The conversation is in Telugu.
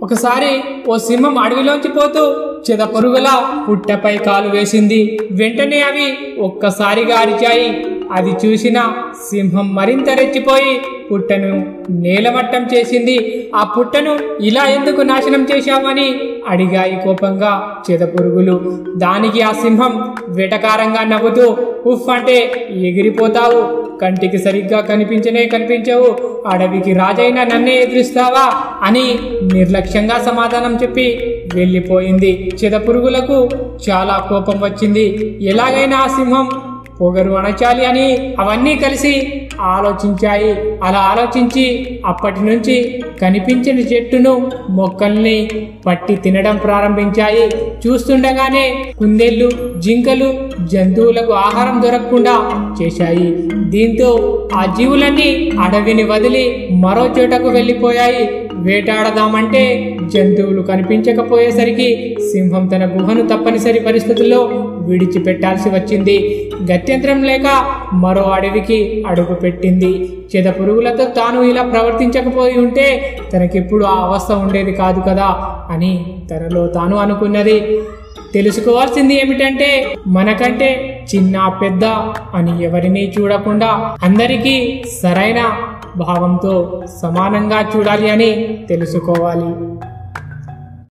ఒకసారి ఓ సింహం అడవిలోంచి పోతూ చెద పొరుగులా పుట్టపై కాలు వేసింది వెంటనే అవి ఒక్కసారిగా అరిచాయి అది చూసిన సింహం మరింత రెచ్చిపోయి పుట్టను నేలమట్టం చేసింది ఆ పుట్టను ఇలా ఎందుకు నాశనం చేశామని అడిగాయి కోపంగా చెదపురుగులు దానికి ఆ సింహం వెటకారంగా నవ్వుతూ ఉఫ్ అంటే ఎగిరిపోతావు కంటికి సరిగ్గా కనిపించనే కనిపించవు అడవికి రాజైన నన్నే ఎదురిస్తావా అని నిర్లక్ష్యంగా సమాధానం చెప్పి వెళ్ళిపోయింది చెదపురుగులకు చాలా కోపం వచ్చింది ఎలాగైనా ఆ సింహం పొగరు అణచాలి అని అవన్నీ కలిసి ఆలోచించాయి అలా ఆలోచించి అప్పటి నుంచి కనిపించిన చెట్టును మొక్కల్ని పట్టి తినడం ప్రారంభించాయి చూస్తుండగానే కుందేళ్లు జింకలు జంతువులకు ఆహారం దొరకకుండా చేశాయి దీంతో ఆ జీవులన్నీ అడవిని వదిలి మరో చోటకు వెళ్ళిపోయాయి వేటాడదామంటే జంతువులు కనిపించకపోయేసరికి సింహం తన గుహను తప్పనిసరి పరిస్థితుల్లో విడిచిపెట్టాల్సి వచ్చింది గత్యంతరం లేక మరో అడవికి అడుగు పెట్టింది చెద పురుగులతో తాను ఇలా ప్రవర్తించకపోయి ఉంటే తనకెప్పుడు ఆ అవస్థ ఉండేది కాదు కదా అని తనలో తాను అనుకున్నది తెలుసుకోవాల్సింది ఏమిటంటే మనకంటే చిన్న పెద్ద అని ఎవరిని చూడకుండా అందరికీ సరైన భావంతో సమానంగా చూడాలి అని తెలుసుకోవాలి